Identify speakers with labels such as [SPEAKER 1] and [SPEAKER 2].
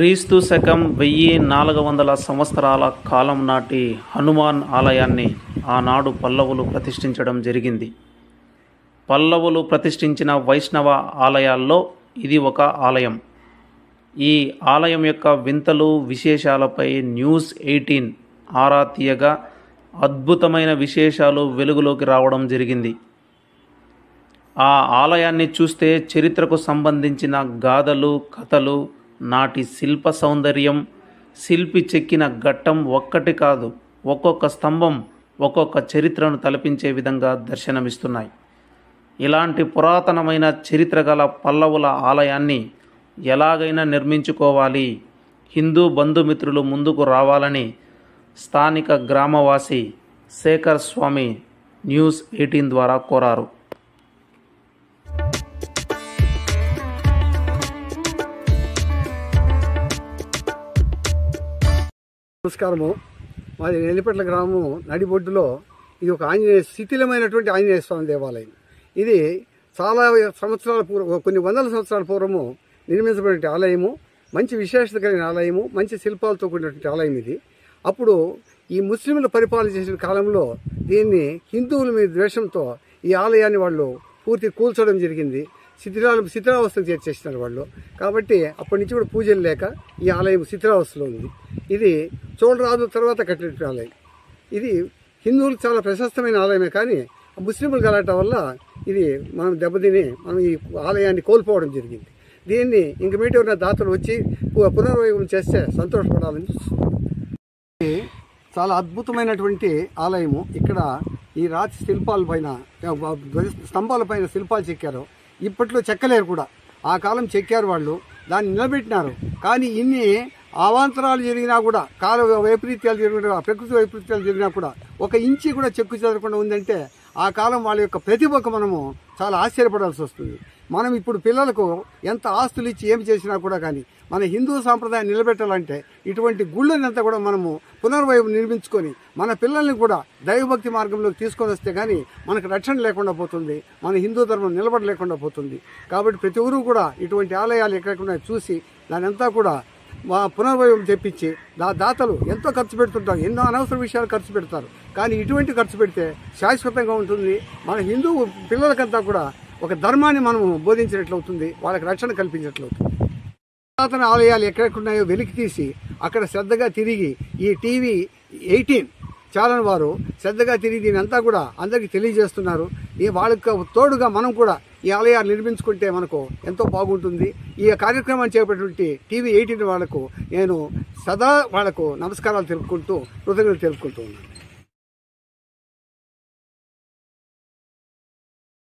[SPEAKER 1] క్రీస్తు శకం వెయ్యి నాలుగు వందల సంవత్సరాల కాలం నాటి హనుమాన్ ఆలయాన్ని ఆనాడు పల్లవులు ప్రతిష్ఠించడం జరిగింది పల్లవులు ప్రతిష్ఠించిన వైష్ణవ ఆలయాల్లో ఇది ఒక ఆలయం ఈ ఆలయం యొక్క వింతలు విశేషాలపై న్యూస్ ఎయిటీన్ ఆరా తీయగా అద్భుతమైన విశేషాలు వెలుగులోకి రావడం జరిగింది ఆ ఆలయాన్ని చూస్తే చరిత్రకు సంబంధించిన గాథలు కథలు నాటి శిల్ప సౌందర్యం శిల్పి చెక్కిన ఘట్టం ఒక్కటి కాదు ఒక్కొక్క స్తంభం ఒక్కొక్క చరిత్రను తలపించే విధంగా దర్శనమిస్తున్నాయి ఇలాంటి పురాతనమైన చరిత్ర గల పల్లవుల ఆలయాన్ని ఎలాగైనా నిర్మించుకోవాలి హిందూ బంధుమిత్రులు ముందుకు రావాలని స్థానిక గ్రామవాసి శేఖర్ స్వామి న్యూస్ ఎయిటీన్ ద్వారా కోరారు
[SPEAKER 2] నమస్కారము మాది నెల్లిపట్ల గ్రామం నడిబొడ్డులో ఇది ఒక ఆంజనేయ శిథిలమైనటువంటి ఆంజనేయ స్వామి దేవాలయం ఇది చాలా సంవత్సరాల పూర్వం కొన్ని వందల సంవత్సరాల పూర్వము నిర్మించబడిన ఆలయము మంచి విశేషత కలిగిన ఆలయము మంచి శిల్పాలతో కూడినటువంటి ఆలయం ఇది అప్పుడు ఈ ముస్లింలు పరిపాలన చేసిన కాలంలో దీన్ని హిందువుల మీద ద్వేషంతో ఈ ఆలయాన్ని వాళ్ళు పూర్తి కూల్చడం జరిగింది శిథిలాలు శిథిలావస్థకు చేర్చేసినారు వాళ్ళు కాబట్టి అప్పటి నుంచి కూడా పూజలు లేక ఈ ఆలయం శిథిలావస్థలో ఉంది ఇది చోళరాజు తర్వాత కట్టిన ఆలయం ఇది హిందువులకు చాలా ప్రశస్తమైన ఆలయమే కానీ ముస్లింలు గలాట వల్ల ఇది మనం దెబ్బతిని మనం ఈ ఆలయాన్ని కోల్పోవడం జరిగింది దీన్ని ఇంక మీటి ఉన్న దాతలు వచ్చి పు- పునర్వైభవం చేస్తే సంతోషపడాలని చూస్తున్నాం. ఇది చాలా అద్భుతమైనటువంటి ఆలయము ఇక్కడ ఈ రాతి శిల్పాల పైన స్తంభాల పైన శిల్పాలు చెక్కారు ఇప్పట్లో చెక్కలేరు కూడా ఆ కాలం చెక్కారు వాళ్ళు దాన్ని నిలబెట్టినారు కానీ ఇన్ని అవాంతరాలు జరిగినా కూడా కాల వైపరీత్యాలు జరిగినా ప్రకృతి వైపరీత్యాలు జరిగినా కూడా ఒక ఇంచి కూడా చెక్కు చెదరకుండా ఉందంటే ఆ కాలం వాళ్ళ యొక్క ప్రతిభకు మనము చాలా ఆశ్చర్యపడాల్సి వస్తుంది మనం ఇప్పుడు పిల్లలకు ఎంత ఆస్తులు ఇచ్చి ఏమి చేసినా కూడా కానీ మన హిందూ సాంప్రదాయం నిలబెట్టాలంటే ఇటువంటి గుళ్ళనంతా కూడా మనము పునర్వైపు నిర్మించుకొని మన పిల్లల్ని కూడా దైవభక్తి మార్గంలోకి తీసుకొని వస్తే కానీ మనకు రక్షణ లేకుండా పోతుంది మన హిందూ ధర్మం నిలబడలేకుండా పోతుంది కాబట్టి ప్రతి ఊరు కూడా ఇటువంటి ఆలయాలు ఎక్కడెక్కడ చూసి దాని అంతా కూడా మా పునర్వైభవం తెప్పించి దా దాతలు ఎంతో ఖర్చు పెడుతుంటారు ఎన్నో అనవసర విషయాలు ఖర్చు పెడతారు కానీ ఇటువంటి ఖర్చు పెడితే శాశ్వతంగా ఉంటుంది మన హిందూ పిల్లలకంతా కూడా ఒక ధర్మాన్ని మనము బోధించినట్లవుతుంది వాళ్ళకి రక్షణ కల్పించినట్లవుతుంది పురాతన ఆలయాలు ఎక్కడెక్కడున్నాయో వెలికి తీసి అక్కడ శ్రద్ధగా తిరిగి ఈ టీవీ ఎయిటీన్ ఛానల్ వారు శ్రద్ధగా తిరిగి దీని అంతా కూడా అందరికీ తెలియజేస్తున్నారు ఈ వాళ్ళకి తోడుగా మనం కూడా ఈ ఆలయాలు నిర్మించుకుంటే మనకు ఎంతో బాగుంటుంది ఈ కార్యక్రమాన్ని చేపట్టినటువంటి టీవీ ఎయిటీన్ వాళ్ళకు నేను సదా వాళ్లకు నమస్కారాలు తెలుపుకుంటూ కృతజ్ఞతలు తెలుపుకుంటూ ఉన్నాను